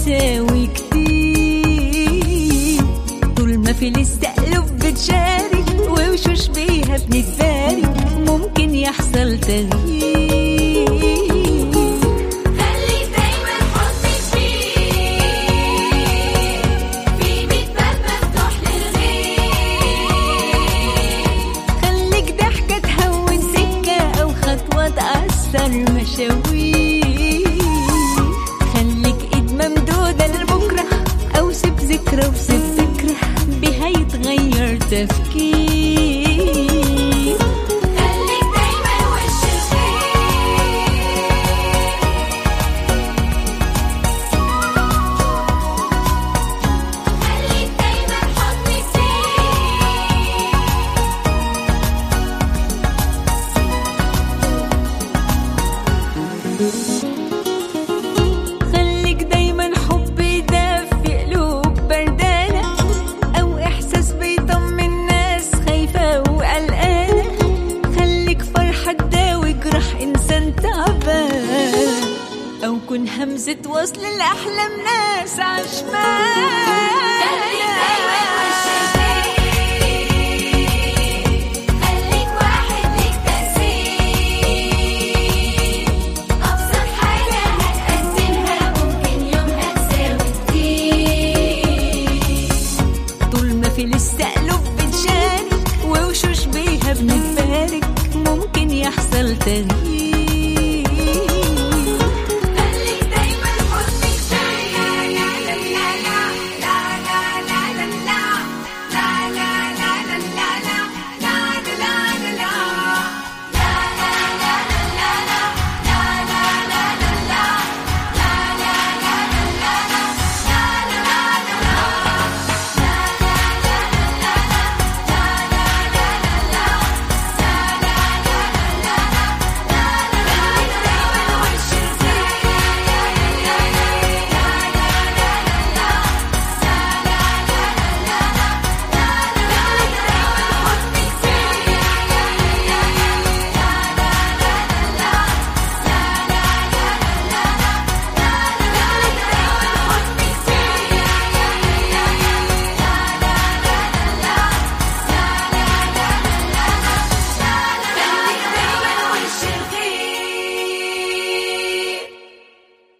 بتساوي كتير طول ما في لسه قلوب بتشارك ووشوش بيها بنتباري ممكن يحصل تغيير خلي دايما حضنك فيه في بيت باب مفتوح للغير خليك ضحكة تهون سكة أو خطوة تأثر مشاوير خليك إيد ممدودة لبكرة أو سيب ذكرى وسيب فكرة بها يتغير تفكير خليك دايما وش الخير خليك دايما حضنك فيه خليك دايما حب يدفي قلوب بردانة أو إحساس بيطمن ناس خايفة وقلقانة خليك فرحة تداوي جرح إنسان تعبان أو كن همزة وصل لأحلام ناس عشمان